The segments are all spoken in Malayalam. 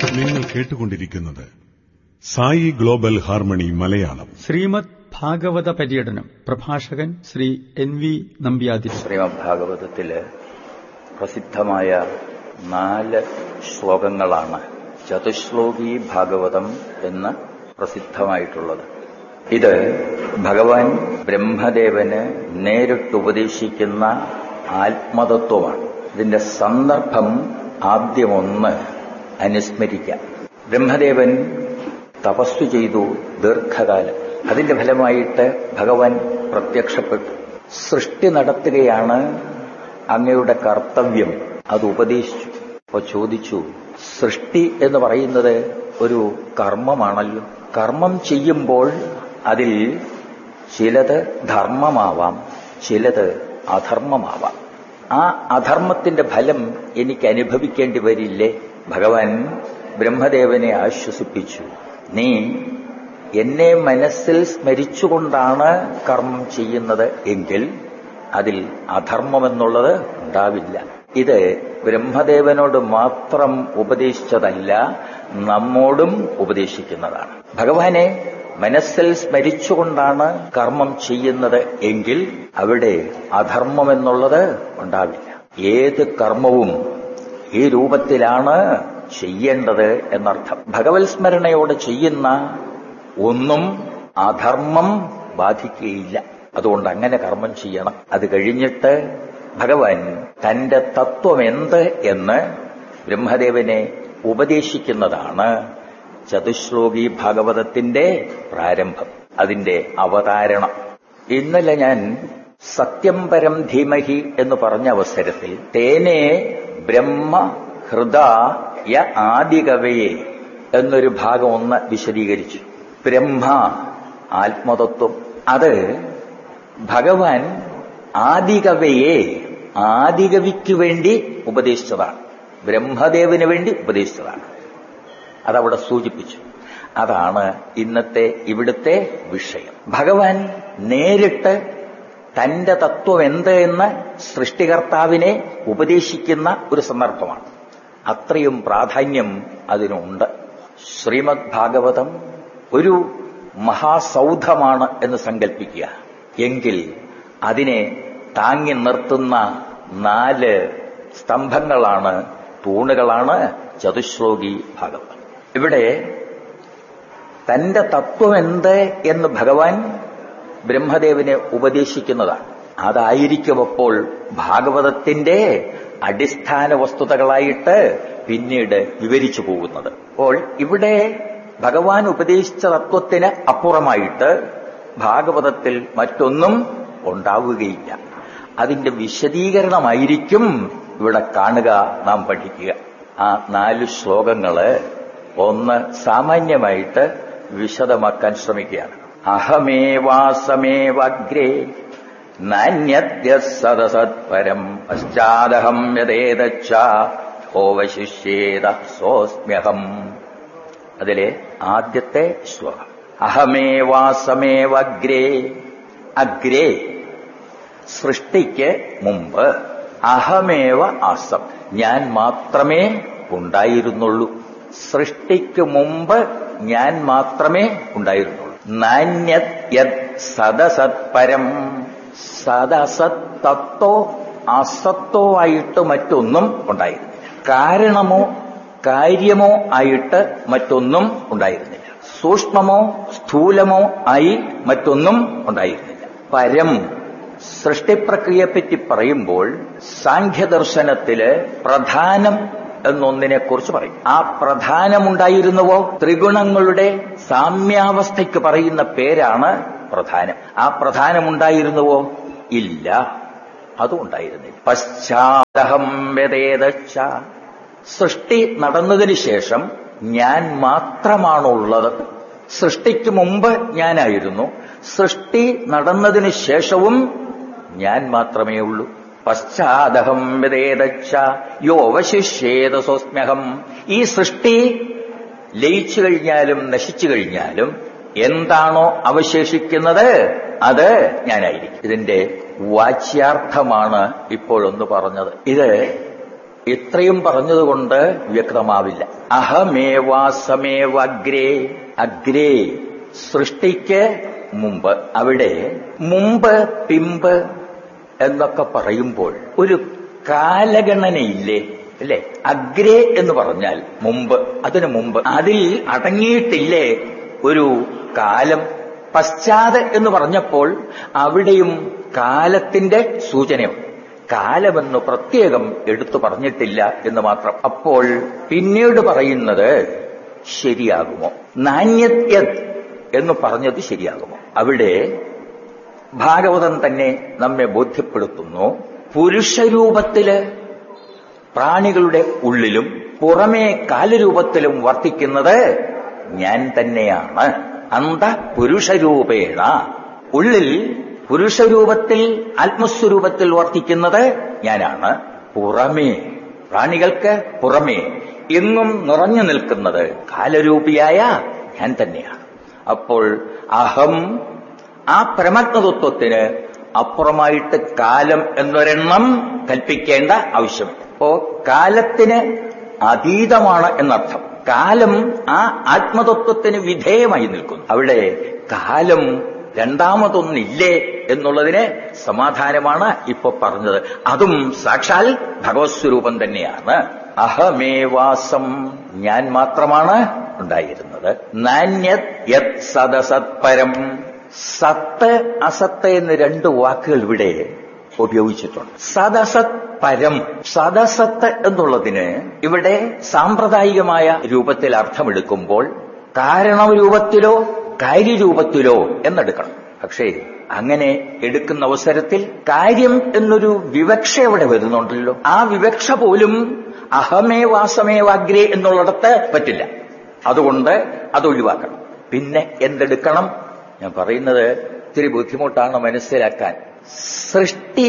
നിങ്ങൾ കേട്ടുകൊണ്ടിരിക്കുന്നത് സായി ഗ്ലോബൽ ഹാർമണി മലയാളം ശ്രീമദ് ഭാഗവത പര്യടനം പ്രഭാഷകൻ ശ്രീ എൻ വി നമ്പ്യാതിരി ശ്രീമദ് ഭാഗവതത്തില് പ്രസിദ്ധമായ നാല് ശ്ലോകങ്ങളാണ് ചതുശ്ലോകി ഭാഗവതം എന്ന് പ്രസിദ്ധമായിട്ടുള്ളത് ഇത് ഭഗവാൻ ബ്രഹ്മദേവന് നേരിട്ട് ഉപദേശിക്കുന്ന ആത്മതത്വമാണ് ഇതിന്റെ സന്ദർഭം ആദ്യമൊന്ന് അനുസ്മരിക്കാം ബ്രഹ്മദേവൻ തപസ്സു ചെയ്തു ദീർഘകാലം അതിന്റെ ഫലമായിട്ട് ഭഗവാൻ പ്രത്യക്ഷപ്പെട്ടു സൃഷ്ടി നടത്തുകയാണ് അങ്ങയുടെ കർത്തവ്യം അത് ഉപദേശിച്ചു അപ്പൊ ചോദിച്ചു സൃഷ്ടി എന്ന് പറയുന്നത് ഒരു കർമ്മമാണല്ലോ കർമ്മം ചെയ്യുമ്പോൾ അതിൽ ചിലത് ധർമ്മമാവാം ചിലത് അധർമ്മമാവാം ആ അധർമ്മത്തിന്റെ ഫലം എനിക്ക് അനുഭവിക്കേണ്ടി വരില്ലേ ഭഗവാൻ ബ്രഹ്മദേവനെ ആശ്വസിപ്പിച്ചു നീ എന്നെ മനസ്സിൽ സ്മരിച്ചുകൊണ്ടാണ് കർമ്മം ചെയ്യുന്നത് എങ്കിൽ അതിൽ അധർമ്മമെന്നുള്ളത് ഉണ്ടാവില്ല ഇത് ബ്രഹ്മദേവനോട് മാത്രം ഉപദേശിച്ചതല്ല നമ്മോടും ഉപദേശിക്കുന്നതാണ് ഭഗവാനെ മനസ്സിൽ സ്മരിച്ചുകൊണ്ടാണ് കർമ്മം ചെയ്യുന്നത് എങ്കിൽ അവിടെ അധർമ്മമെന്നുള്ളത് ഉണ്ടാവില്ല ഏത് കർമ്മവും ഈ രൂപത്തിലാണ് ചെയ്യേണ്ടത് എന്നർത്ഥം ഭഗവത് സ്മരണയോടെ ചെയ്യുന്ന ഒന്നും അധർമ്മം ബാധിക്കുകയില്ല അതുകൊണ്ട് അങ്ങനെ കർമ്മം ചെയ്യണം അത് കഴിഞ്ഞിട്ട് ഭഗവാൻ തന്റെ തത്വം എന്ത് എന്ന് ബ്രഹ്മദേവനെ ഉപദേശിക്കുന്നതാണ് ചതുശ്ലോകി ഭാഗവതത്തിന്റെ പ്രാരംഭം അതിന്റെ അവതാരണം ഇന്നലെ ഞാൻ സത്യം പരം ധീമഹി എന്ന് പറഞ്ഞ അവസരത്തിൽ തേനെ ബ്രഹ്മ ഹൃദയ ആദികവയെ എന്നൊരു ഭാഗം ഒന്ന് വിശദീകരിച്ചു ബ്രഹ്മ ആത്മതത്വം അത് ഭഗവാൻ ആദികവയെ ആദികവിക്ക് വേണ്ടി ഉപദേശിച്ചതാണ് ബ്രഹ്മദേവന് വേണ്ടി ഉപദേശിച്ചതാണ് അതവിടെ സൂചിപ്പിച്ചു അതാണ് ഇന്നത്തെ ഇവിടുത്തെ വിഷയം ഭഗവാൻ നേരിട്ട് തന്റെ തത്വം എന്ത് എന്ന് സൃഷ്ടികർത്താവിനെ ഉപദേശിക്കുന്ന ഒരു സന്ദർഭമാണ് അത്രയും പ്രാധാന്യം അതിനുണ്ട് ശ്രീമദ് ഭാഗവതം ഒരു മഹാസൗധമാണ് എന്ന് സങ്കല്പിക്കുക എങ്കിൽ അതിനെ താങ്ങി നിർത്തുന്ന നാല് സ്തംഭങ്ങളാണ് തൂണുകളാണ് ചതുശ്ലോകി ഭാഗവതം ഇവിടെ തന്റെ തത്വം എന്ത് എന്ന് ഭഗവാൻ ബ്രഹ്മദേവനെ ഉപദേശിക്കുന്നതാണ് അതായിരിക്കും അപ്പോൾ ഭാഗവതത്തിന്റെ അടിസ്ഥാന വസ്തുതകളായിട്ട് പിന്നീട് വിവരിച്ചു പോകുന്നത് അപ്പോൾ ഇവിടെ ഭഗവാൻ ഉപദേശിച്ച തത്വത്തിന് അപ്പുറമായിട്ട് ഭാഗവതത്തിൽ മറ്റൊന്നും ഉണ്ടാവുകയില്ല അതിന്റെ വിശദീകരണമായിരിക്കും ഇവിടെ കാണുക നാം പഠിക്കുക ആ നാല് ശ്ലോകങ്ങള് ഒന്ന് സാമാന്യമായിട്ട് വിശദമാക്കാൻ ശ്രമിക്കുകയാണ് അഹമേവാസമേവഗ്രേ നാന്യദ്യ സദസത്പരം പശ്ചാദഹം യഥേതച്ച ഹോവശിഷ്യേത സോസ്മ്യഹം അതിലെ ആദ്യത്തെ ശ്ലോകം അഹമേവാസമേവഗ്രേ അഗ്രേ സൃഷ്ടിക്ക് മുമ്പ് അഹമേവ ആസം ഞാൻ മാത്രമേ ഉണ്ടായിരുന്നുള്ളൂ സൃഷ്ടിക്ക് മുമ്പ് ഞാൻ മാത്രമേ ഉണ്ടായിരുന്നുള്ളൂ നാന്യത് യത് സദസത്പരം സദസത് തത്വോ അസത്തോ ആയിട്ട് മറ്റൊന്നും ഉണ്ടായിരുന്നില്ല കാരണമോ കാര്യമോ ആയിട്ട് മറ്റൊന്നും ഉണ്ടായിരുന്നില്ല സൂക്ഷ്മമോ സ്ഥൂലമോ ആയി മറ്റൊന്നും ഉണ്ടായിരുന്നില്ല പരം സൃഷ്ടിപ്രക്രിയയെപ്പറ്റി പറയുമ്പോൾ സാഖ്യദർശനത്തില് പ്രധാനം എന്നൊന്നിനെ കുറിച്ച് പറയും ആ പ്രധാനമുണ്ടായിരുന്നുവോ ത്രിഗുണങ്ങളുടെ സാമ്യാവസ്ഥയ്ക്ക് പറയുന്ന പേരാണ് പ്രധാനം ആ പ്രധാനമുണ്ടായിരുന്നുവോ ഇല്ല അതും ഉണ്ടായിരുന്നില്ല പശ്ചാത്തഹം വ്യതേതച്ച സൃഷ്ടി നടന്നതിന് ശേഷം ഞാൻ മാത്രമാണുള്ളത് സൃഷ്ടിക്ക് മുമ്പ് ഞാനായിരുന്നു സൃഷ്ടി നടന്നതിന് ശേഷവും ഞാൻ മാത്രമേ ഉള്ളൂ പശ്ചാത്തഹം വിതേതച്ച യോ അവശിഷ്യേത സ്വസ്മ്യഹം ഈ സൃഷ്ടി ലയിച്ചു കഴിഞ്ഞാലും നശിച്ചു കഴിഞ്ഞാലും എന്താണോ അവശേഷിക്കുന്നത് അത് ഞാനായിരിക്കും ഇതിന്റെ വാച്യാർത്ഥമാണ് ഇപ്പോഴൊന്ന് പറഞ്ഞത് ഇത് ഇത്രയും പറഞ്ഞതുകൊണ്ട് വ്യക്തമാവില്ല അഹമേവാസമേവ അഗ്രേ അഗ്രേ സൃഷ്ടിക്ക് മുമ്പ് അവിടെ മുമ്പ് പിമ്പ് എന്നൊക്കെ പറയുമ്പോൾ ഒരു കാലഗണനയില്ലേ അല്ലേ അഗ്രേ എന്ന് പറഞ്ഞാൽ മുമ്പ് അതിനു മുമ്പ് അതിൽ അടങ്ങിയിട്ടില്ലേ ഒരു കാലം പശ്ചാത് എന്ന് പറഞ്ഞപ്പോൾ അവിടെയും കാലത്തിന്റെ സൂചനയുണ്ട് കാലമെന്ന് പ്രത്യേകം എടുത്തു പറഞ്ഞിട്ടില്ല എന്ന് മാത്രം അപ്പോൾ പിന്നീട് പറയുന്നത് ശരിയാകുമോ നാണ്യത്യത് എന്ന് പറഞ്ഞത് ശരിയാകുമോ അവിടെ ഭാഗവതം തന്നെ നമ്മെ ബോധ്യപ്പെടുത്തുന്നു പുരുഷരൂപത്തില് പ്രാണികളുടെ ഉള്ളിലും പുറമേ കാലരൂപത്തിലും വർത്തിക്കുന്നത് ഞാൻ തന്നെയാണ് അന്ത പുരുഷരൂപേണ ഉള്ളിൽ പുരുഷരൂപത്തിൽ ആത്മസ്വരൂപത്തിൽ വർത്തിക്കുന്നത് ഞാനാണ് പുറമേ പ്രാണികൾക്ക് പുറമേ എങ്ങും നിറഞ്ഞു നിൽക്കുന്നത് കാലരൂപിയായ ഞാൻ തന്നെയാണ് അപ്പോൾ അഹം ആ പരമാത്മതത്വത്തിന് അപ്പുറമായിട്ട് കാലം എന്നൊരെണ്ണം കൽപ്പിക്കേണ്ട ആവശ്യം അപ്പോ കാലത്തിന് അതീതമാണ് എന്നർത്ഥം കാലം ആ ആത്മതത്വത്തിന് വിധേയമായി നിൽക്കുന്നു അവിടെ കാലം രണ്ടാമതൊന്നില്ലേ എന്നുള്ളതിന് സമാധാനമാണ് ഇപ്പൊ പറഞ്ഞത് അതും സാക്ഷാൽ ഭഗവത് സ്വരൂപം തന്നെയാണ് അഹമേവാസം ഞാൻ മാത്രമാണ് ഉണ്ടായിരുന്നത് നാന്യത് യത് സദസത്പരം സത്ത് അസത്ത് എന്ന് രണ്ട് വാക്കുകൾ ഇവിടെ ഉപയോഗിച്ചിട്ടുണ്ട് സദസത് പരം സദസത്ത് എന്നുള്ളതിന് ഇവിടെ സാമ്പ്രദായികമായ രൂപത്തിൽ അർത്ഥമെടുക്കുമ്പോൾ കാരണരൂപത്തിലോ കാര്യരൂപത്തിലോ എന്നെടുക്കണം പക്ഷേ അങ്ങനെ എടുക്കുന്ന അവസരത്തിൽ കാര്യം എന്നൊരു വിവക്ഷ അവിടെ വരുന്നുണ്ടല്ലോ ആ വിവക്ഷ പോലും അഹമേ വാസമേവാഗ്രേ എന്നുള്ളിടത്ത് പറ്റില്ല അതുകൊണ്ട് അത് ഒഴിവാക്കണം പിന്നെ എന്തെടുക്കണം ഞാൻ പറയുന്നത് ഇത്തിരി ബുദ്ധിമുട്ടാണ് മനസ്സിലാക്കാൻ സൃഷ്ടി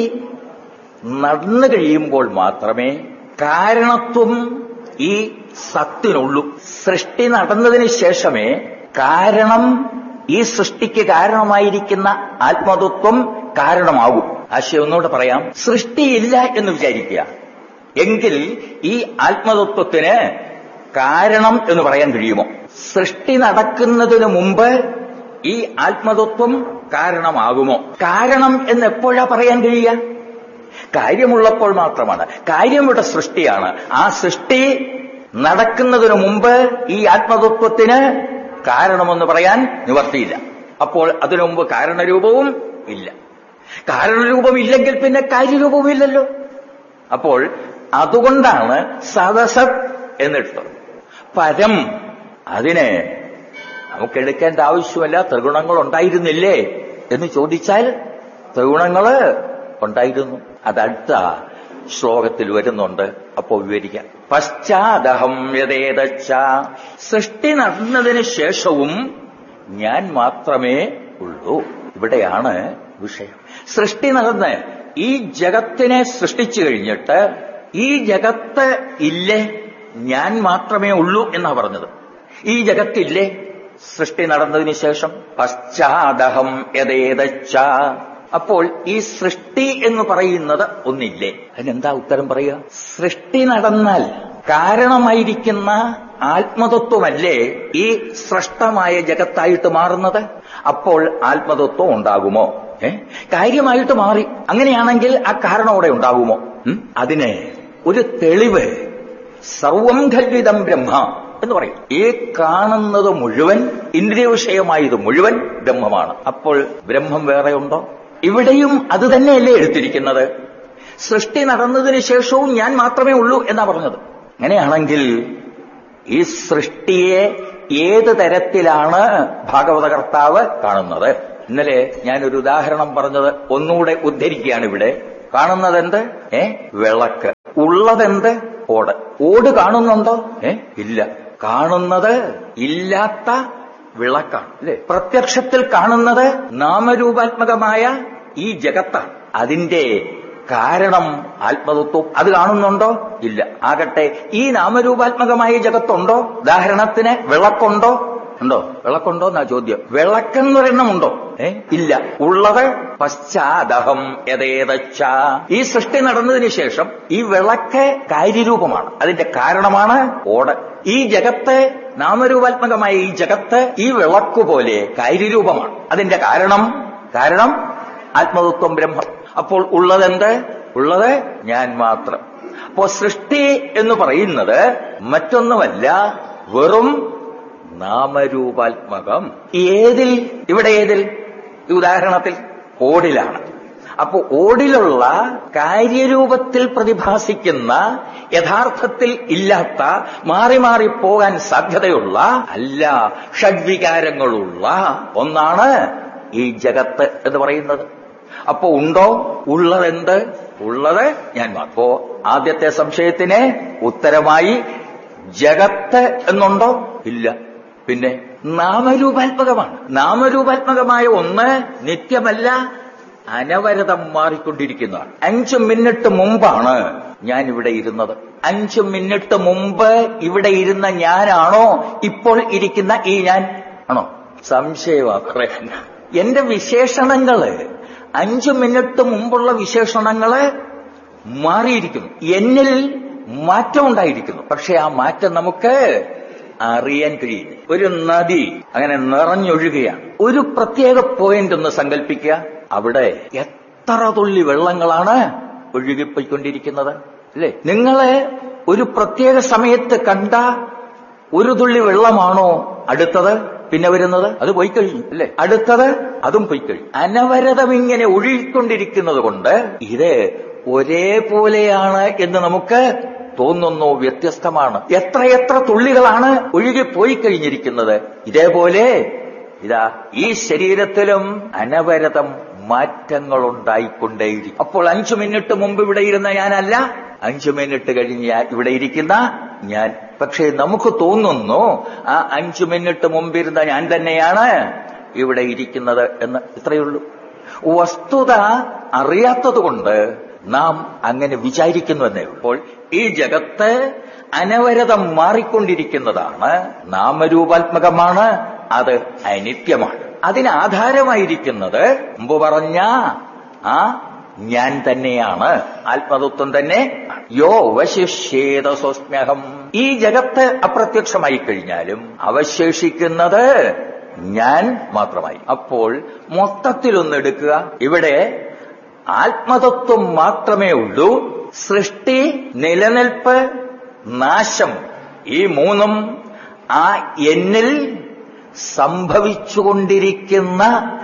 നടന്നു കഴിയുമ്പോൾ മാത്രമേ കാരണത്വം ഈ സത്തിനുള്ളൂ സൃഷ്ടി നടന്നതിന് ശേഷമേ കാരണം ഈ സൃഷ്ടിക്ക് കാരണമായിരിക്കുന്ന ആത്മതത്വം കാരണമാകും ആശയം ഒന്നുകൂടെ പറയാം സൃഷ്ടിയില്ല എന്ന് വിചാരിക്കുക എങ്കിൽ ഈ ആത്മതത്വത്തിന് കാരണം എന്ന് പറയാൻ കഴിയുമോ സൃഷ്ടി നടക്കുന്നതിന് മുമ്പ് ഈ ആത്മതത്വം കാരണമാകുമോ കാരണം എന്ന് എപ്പോഴാ പറയാൻ കഴിയുക കാര്യമുള്ളപ്പോൾ മാത്രമാണ് കാര്യം ഇവിടെ സൃഷ്ടിയാണ് ആ സൃഷ്ടി നടക്കുന്നതിന് മുമ്പ് ഈ ആത്മതത്വത്തിന് കാരണമെന്ന് പറയാൻ നിവർത്തിയില്ല അപ്പോൾ അതിനു മുമ്പ് കാരണരൂപവും ഇല്ല കാരണരൂപം ഇല്ലെങ്കിൽ പിന്നെ കാര്യരൂപവും ഇല്ലല്ലോ അപ്പോൾ അതുകൊണ്ടാണ് സദസത് എന്നിട്ടത് പരം അതിന് നമുക്കെടുക്കേണ്ട ആവശ്യമല്ല ത്രിഗുണങ്ങൾ ഉണ്ടായിരുന്നില്ലേ എന്ന് ചോദിച്ചാൽ ത്രിഗുണങ്ങള് ഉണ്ടായിരുന്നു അതടുത്ത ശ്ലോകത്തിൽ വരുന്നുണ്ട് അപ്പോൾ വിവരിക്കാം പശ്ചാദഹം യഥേതച്ച സൃഷ്ടി നടന്നതിന് ശേഷവും ഞാൻ മാത്രമേ ഉള്ളൂ ഇവിടെയാണ് വിഷയം സൃഷ്ടി നടന്ന് ഈ ജഗത്തിനെ സൃഷ്ടിച്ചു കഴിഞ്ഞിട്ട് ഈ ജഗത്ത് ഇല്ലേ ഞാൻ മാത്രമേ ഉള്ളൂ എന്നാ പറഞ്ഞത് ഈ ജഗത്തില്ലേ സൃഷ്ടി നടന്നതിന് ശേഷം പശ്ചാദഹം യഥേതച്ച അപ്പോൾ ഈ സൃഷ്ടി എന്ന് പറയുന്നത് ഒന്നില്ലേ അതിനെന്താ ഉത്തരം പറയുക സൃഷ്ടി നടന്നാൽ കാരണമായിരിക്കുന്ന ആത്മതത്വമല്ലേ ഈ സൃഷ്ടമായ ജഗത്തായിട്ട് മാറുന്നത് അപ്പോൾ ആത്മതത്വം ഉണ്ടാകുമോ ഏ കാര്യമായിട്ട് മാറി അങ്ങനെയാണെങ്കിൽ ആ കാരണം അവിടെ ഉണ്ടാകുമോ ഉം? അതിന് ഒരു തെളിവ് സർവം ഖല്വിതം ബ്രഹ്മ എന്ന് പറയും ഈ കാണുന്നത് മുഴുവൻ ഇന്ദ്രിയ വിഷയമായത് മുഴുവൻ ബ്രഹ്മമാണ് അപ്പോൾ ബ്രഹ്മം വേറെ ഉണ്ടോ ഇവിടെയും അത് തന്നെയല്ലേ എടുത്തിരിക്കുന്നത് സൃഷ്ടി നടന്നതിന് ശേഷവും ഞാൻ മാത്രമേ ഉള്ളൂ എന്നാ പറഞ്ഞത് അങ്ങനെയാണെങ്കിൽ ഈ സൃഷ്ടിയെ ഏത് തരത്തിലാണ് ഭാഗവത കർത്താവ് കാണുന്നത് ഇന്നലെ ഞാനൊരു ഉദാഹരണം പറഞ്ഞത് ഒന്നുകൂടെ ഉദ്ധരിക്കുകയാണ് ഇവിടെ കാണുന്നതെന്ത് ഏ വിളക്ക് ഉള്ളതെന്ത് ഓട് ഓട് കാണുന്നുണ്ടോ ഏ ഇല്ല കാണുന്നത് ഇല്ലാത്ത വിളക്കാണ് അല്ലെ പ്രത്യക്ഷത്തിൽ കാണുന്നത് നാമരൂപാത്മകമായ ഈ ജഗത്താണ് അതിന്റെ കാരണം ആത്മതത്വം അത് കാണുന്നുണ്ടോ ഇല്ല ആകട്ടെ ഈ നാമരൂപാത്മകമായ ജഗത്തുണ്ടോ ഉദാഹരണത്തിന് വിളക്കുണ്ടോ ഉണ്ടോ വിളക്കുണ്ടോ എന്നാ ചോദ്യം വിളക്കെന്ന് ഒരെണ്ണം ഉണ്ടോ ഏ ഇല്ല ഉള്ളത് പശ്ചാദഹം യഥേതച്ച ഈ സൃഷ്ടി നടന്നതിന് ശേഷം ഈ വിളക്ക് കാര്യരൂപമാണ് അതിന്റെ കാരണമാണ് ഓട് ഈ ജഗത്ത് നാമരൂപാത്മകമായ ഈ ജഗത്ത് ഈ വിളക്കു പോലെ കാര്യരൂപമാണ് അതിന്റെ കാരണം കാരണം ആത്മതത്വം ബ്രഹ്മം അപ്പോൾ ഉള്ളതെന്ത് ഉള്ളത് ഞാൻ മാത്രം അപ്പോ സൃഷ്ടി എന്ന് പറയുന്നത് മറ്റൊന്നുമല്ല വെറും നാമരൂപാത്മകം ഏതിൽ ഇവിടെ ഏതിൽ ഈ ഉദാഹരണത്തിൽ ഓടിലാണ് അപ്പോ ഓടിലുള്ള കാര്യരൂപത്തിൽ പ്രതിഭാസിക്കുന്ന യഥാർത്ഥത്തിൽ ഇല്ലാത്ത മാറി മാറി പോകാൻ സാധ്യതയുള്ള അല്ല ഷഡ്വികാരങ്ങളുള്ള ഒന്നാണ് ഈ ജഗത്ത് എന്ന് പറയുന്നത് അപ്പോ ഉണ്ടോ ഉള്ളതെന്ത് ഉള്ളത് ഞാൻ മാത്രം. അപ്പോ ആദ്യത്തെ സംശയത്തിന് ഉത്തരമായി ജഗത്ത് എന്നുണ്ടോ ഇല്ല പിന്നെ നാമരൂപാത്മകമാണ് നാമരൂപാത്മകമായ ഒന്ന് നിത്യമല്ല അനവരതം മാറിക്കൊണ്ടിരിക്കുന്നതാണ് അഞ്ചു മിനിറ്റ് മുമ്പാണ് ഞാൻ ഇവിടെ ഇരുന്നത് അഞ്ചു മിനിറ്റ് മുമ്പ് ഇവിടെ ഇരുന്ന ഞാനാണോ ഇപ്പോൾ ഇരിക്കുന്ന ഈ ഞാൻ ആണോ സംശയമാ പറയാൻ എന്റെ വിശേഷണങ്ങള് അഞ്ചു മിനിറ്റ് മുമ്പുള്ള വിശേഷണങ്ങള് മാറിയിരിക്കുന്നു എന്നിൽ മാറ്റം ഉണ്ടായിരിക്കുന്നു പക്ഷെ ആ മാറ്റം നമുക്ക് അറിയാൻ കഴിയില്ല ഒരു നദി അങ്ങനെ നിറഞ്ഞൊഴുകയാണ് ഒരു പ്രത്യേക പോയിന്റ് ഒന്ന് സങ്കല്പിക്കുക അവിടെ എത്ര തുള്ളി വെള്ളങ്ങളാണ് ഒഴുകിപ്പോയിക്കൊണ്ടിരിക്കുന്നത് അല്ലേ നിങ്ങളെ ഒരു പ്രത്യേക സമയത്ത് കണ്ട ഒരു തുള്ളി വെള്ളമാണോ അടുത്തത് പിന്നെ വരുന്നത് അത് പോയി കഴിഞ്ഞു അല്ലേ അടുത്തത് അതും പോയി കഴിഞ്ഞു അനവരതം ഇങ്ങനെ ഒഴുകിക്കൊണ്ടിരിക്കുന്നത് കൊണ്ട് ഇത് ഒരേപോലെയാണ് എന്ന് നമുക്ക് തോന്നുന്നു വ്യത്യസ്തമാണ് എത്രയെത്ര തുള്ളികളാണ് ഒഴുകി പോയി കഴിഞ്ഞിരിക്കുന്നത് ഇതേപോലെ ഇതാ ഈ ശരീരത്തിലും അനവരതം മാറ്റങ്ങൾ ഉണ്ടായിക്കൊണ്ടേയിരിക്കും അപ്പോൾ അഞ്ചു മിനിറ്റ് മുമ്പ് ഇവിടെ ഇരുന്ന ഞാനല്ല അഞ്ചു മിനിറ്റ് കഴിഞ്ഞ് ഇവിടെ ഇരിക്കുന്ന ഞാൻ പക്ഷേ നമുക്ക് തോന്നുന്നു ആ അഞ്ചു മിനിറ്റ് മുമ്പിരുന്ന ഞാൻ തന്നെയാണ് ഇവിടെ ഇരിക്കുന്നത് എന്ന് ഇത്രയുള്ളൂ വസ്തുത അറിയാത്തതുകൊണ്ട് നാം അങ്ങനെ വിചാരിക്കുന്നുവെന്നേ അപ്പോൾ ഈ ജഗത്ത് അനവരതം മാറിക്കൊണ്ടിരിക്കുന്നതാണ് നാമരൂപാത്മകമാണ് അത് അനിത്യമാണ് അതിനാധാരമായിരിക്കുന്നത് മുമ്പ് പറഞ്ഞ ആ ഞാൻ തന്നെയാണ് ആത്മതത്വം തന്നെ യോ വശിഷ്യേത സ്വസ്മ്യഹം ഈ ജഗത്ത് അപ്രത്യക്ഷമായി കഴിഞ്ഞാലും അവശേഷിക്കുന്നത് ഞാൻ മാത്രമായി അപ്പോൾ മൊത്തത്തിലൊന്നെടുക്കുക ഇവിടെ ആത്മതത്വം മാത്രമേ ഉള്ളൂ സൃഷ്ടി നിലനിൽപ്പ് നാശം ഈ മൂന്നും ആ എന്നിൽ സംഭവിച്ചുകൊണ്ടിരിക്കുന്ന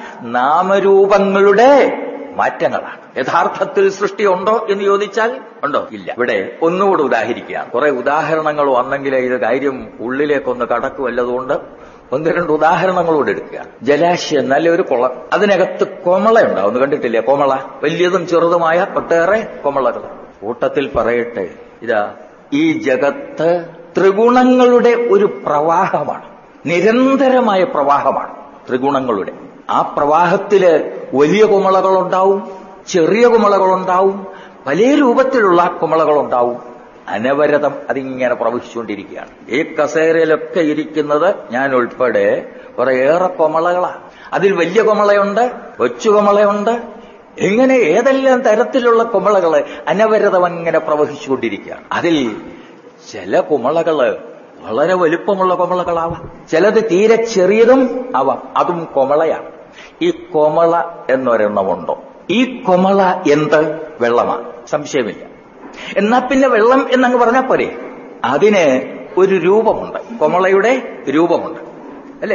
നാമരൂപങ്ങളുടെ മാറ്റങ്ങളാണ് യഥാർത്ഥത്തിൽ സൃഷ്ടി ഉണ്ടോ എന്ന് ചോദിച്ചാൽ ഉണ്ടോ ഇല്ല ഇവിടെ ഒന്നുകൂടെ ഉദാഹരിക്കുകയാണ് കുറെ ഉദാഹരണങ്ങൾ വന്നെങ്കിലേ ഇത് കാര്യം ഉള്ളിലേക്കൊന്ന് കടക്കുമല്ലതുകൊണ്ട് ഒന്ന് രണ്ട് ഉദാഹരണങ്ങളോട് എടുക്കുക ജലാശയം നല്ലൊരു കുളം അതിനകത്ത് കൊമള ഉണ്ടാവും കണ്ടിട്ടില്ലേ കൊമള വലിയതും ചെറുതുമായ ഒട്ടേറെ കൊമളകൾ കൂട്ടത്തിൽ പറയട്ടെ ഇതാ ഈ ജഗത്ത് ത്രിഗുണങ്ങളുടെ ഒരു പ്രവാഹമാണ് നിരന്തരമായ പ്രവാഹമാണ് ത്രിഗുണങ്ങളുടെ ആ പ്രവാഹത്തില് വലിയ കുമളകളുണ്ടാവും ചെറിയ കുമളകളുണ്ടാവും പല രൂപത്തിലുള്ള കുമളകളുണ്ടാവും അനവരതം അതിങ്ങനെ പ്രവഹിച്ചുകൊണ്ടിരിക്കുകയാണ് ഈ കസേരയിലൊക്കെ ഇരിക്കുന്നത് ഞാൻ ഉൾപ്പെടെ കുറേയേറെ കൊമളകളാ അതിൽ വലിയ കൊമളയുണ്ട് കൊച്ചു കൊമളയുണ്ട് ഇങ്ങനെ ഏതെല്ലാം തരത്തിലുള്ള കുമളകള് അനവരതം അങ്ങനെ പ്രവഹിച്ചുകൊണ്ടിരിക്കുകയാണ് അതിൽ ചില കുമളകള് വളരെ വലുപ്പമുള്ള കൊമളകളാവാം ചിലത് തീരെ ചെറിയതും ആവാം അതും കൊമളയാണ് ഈ കൊമള എന്നൊരെണ്ണമുണ്ടോ ഈ കൊമള എന്ത് വെള്ളമാണ് സംശയമില്ല എന്നാ പിന്നെ വെള്ളം എന്നങ്ങ് പറഞ്ഞാൽ പോരെ അതിന് ഒരു രൂപമുണ്ട് കൊമളയുടെ രൂപമുണ്ട് അല്ലേ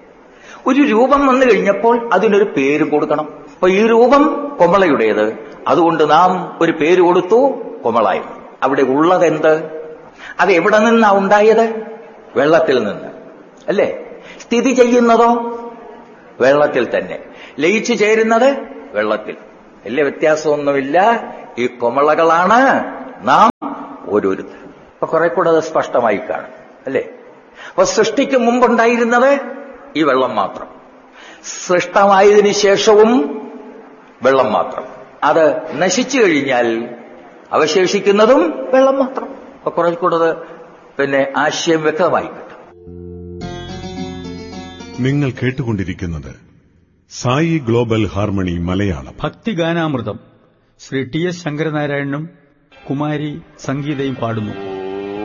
ഒരു രൂപം വന്നു കഴിഞ്ഞപ്പോൾ അതിനൊരു പേര് കൊടുക്കണം അപ്പൊ ഈ രൂപം കൊമളയുടേത് അതുകൊണ്ട് നാം ഒരു പേര് കൊടുത്തു കൊമളായി അവിടെ ഉള്ളതെന്ത് അത് എവിടെ നിന്നാ ഉണ്ടായത് വെള്ളത്തിൽ നിന്ന് അല്ലേ സ്ഥിതി ചെയ്യുന്നതോ വെള്ളത്തിൽ തന്നെ ലയിച്ചു ചേരുന്നത് വെള്ളത്തിൽ വലിയ വ്യത്യാസമൊന്നുമില്ല ഈ കൊമളകളാണ് നാം ഓരോരുത്തർ അപ്പൊ കുറെ കൂടെ അത് സ്പഷ്ടമായി കാണും അല്ലേ അപ്പൊ സൃഷ്ടിക്ക് മുമ്പുണ്ടായിരുന്നത് ഈ വെള്ളം മാത്രം സൃഷ്ടമായതിനു ശേഷവും വെള്ളം മാത്രം അത് നശിച്ചു കഴിഞ്ഞാൽ അവശേഷിക്കുന്നതും വെള്ളം മാത്രം അപ്പൊ കുറെ കൂടെ പിന്നെ ആശയം വ്യക്തമായി കിട്ടും നിങ്ങൾ കേട്ടുകൊണ്ടിരിക്കുന്നത് സായി ഗ്ലോബൽ ഹാർമണി മലയാളം ഭക്തിഗാനാമൃതം ശ്രീ ടി എസ് ശങ്കരനാരായണനും കുമാരി സംഗീതയും പാടുന്നു